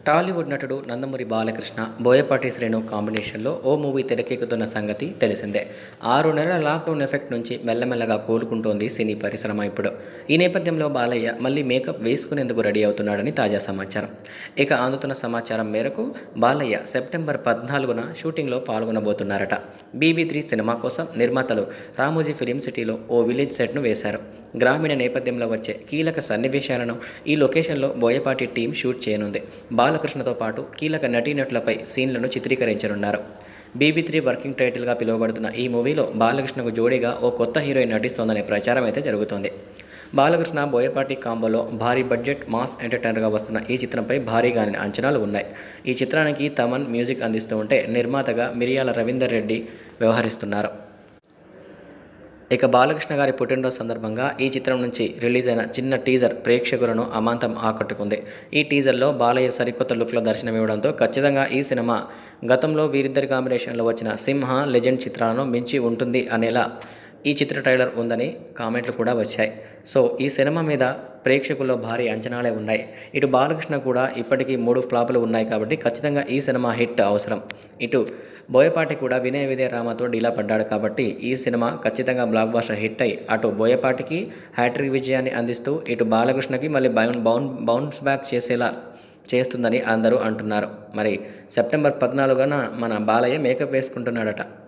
టాలీవుడ్ నటుడు నందమూరి బాలకృష్ణ బోయపాటి శ్రేణు కాంబినేషన్లో ఓ మూవీ తెరకెక్కుతున్న సంగతి తెలిసిందే ఆరు నెలల లాక్డౌన్ ఎఫెక్ట్ నుంచి మెల్లమెల్లగా కోలుకుంటోంది సినీ పరిశ్రమ ఇప్పుడు ఈ నేపథ్యంలో బాలయ్య మళ్ళీ మేకప్ వేసుకునేందుకు రెడీ అవుతున్నాడని తాజా సమాచారం ఇక అందుతున్న సమాచారం మేరకు బాలయ్య సెప్టెంబర్ పద్నాలుగున షూటింగ్లో పాల్గొనబోతున్నారట బీబీ త్రీ సినిమా కోసం నిర్మాతలు రామోజీ ఫిలిం సిటీలో ఓ విలేజ్ సెట్ను వేశారు గ్రామీణ నేపథ్యంలో వచ్చే కీలక సన్నివేశాలను ఈ లొకేషన్లో బోయపాటి టీం షూట్ చేయనుంది బాలకృష్ణతో పాటు కీలక నటీనటులపై సీన్లను చిత్రీకరించనున్నారు బీబీ త్రీ వర్కింగ్ టైటిల్గా పిలువబడుతున్న ఈ మూవీలో బాలకృష్ణకు జోడీగా ఓ కొత్త హీరోయిన్ నటిస్తోందనే ప్రచారం అయితే జరుగుతోంది బాలకృష్ణ బోయపాటి కాంబోలో భారీ బడ్జెట్ మాస్ ఎంటర్టైనర్గా వస్తున్న ఈ చిత్రంపై భారీగానే అంచనాలు ఉన్నాయి ఈ చిత్రానికి తమన్ మ్యూజిక్ అందిస్తూ ఉంటే నిర్మాతగా మిరియాల రవీందర్ రెడ్డి వ్యవహరిస్తున్నారు ఇక బాలకృష్ణ గారి పుట్టినరోజు సందర్భంగా ఈ చిత్రం నుంచి రిలీజ్ అయిన చిన్న టీజర్ ప్రేక్షకులను అమాంతం ఆకట్టుకుంది ఈ టీజర్లో బాలయ్య సరికొత్త లుక్లో దర్శనమివ్వడంతో ఖచ్చితంగా ఈ సినిమా గతంలో వీరిద్దరి కాంబినేషన్లో వచ్చిన సింహ లెజెండ్ చిత్రాలను మించి ఉంటుంది అనేలా ఈ చిత్ర ట్రైలర్ ఉందని కామెంట్లు కూడా వచ్చాయి సో ఈ సినిమా మీద ప్రేక్షకుల్లో భారీ అంచనాలే ఉన్నాయి ఇటు బాలకృష్ణ కూడా ఇప్పటికీ మూడు ఫ్లాపులు ఉన్నాయి కాబట్టి ఖచ్చితంగా ఈ సినిమా హిట్ అవసరం ఇటు బోయపాటి కూడా వినయ విజయ రామతో డీలా పడ్డాడు కాబట్టి ఈ సినిమా ఖచ్చితంగా బ్లాక్ బాస్టర్ హిట్ అయి అటు బోయపాటికి హ్యాట్రిక్ విజయాన్ని అందిస్తూ ఇటు బాలకృష్ణకి మళ్ళీ బౌన్ బౌన్ బౌన్స్ బ్యాక్ చేసేలా చేస్తుందని అందరూ అంటున్నారు మరి సెప్టెంబర్ పద్నాలుగున మన బాలయ్య మేకప్ వేసుకుంటున్నాడట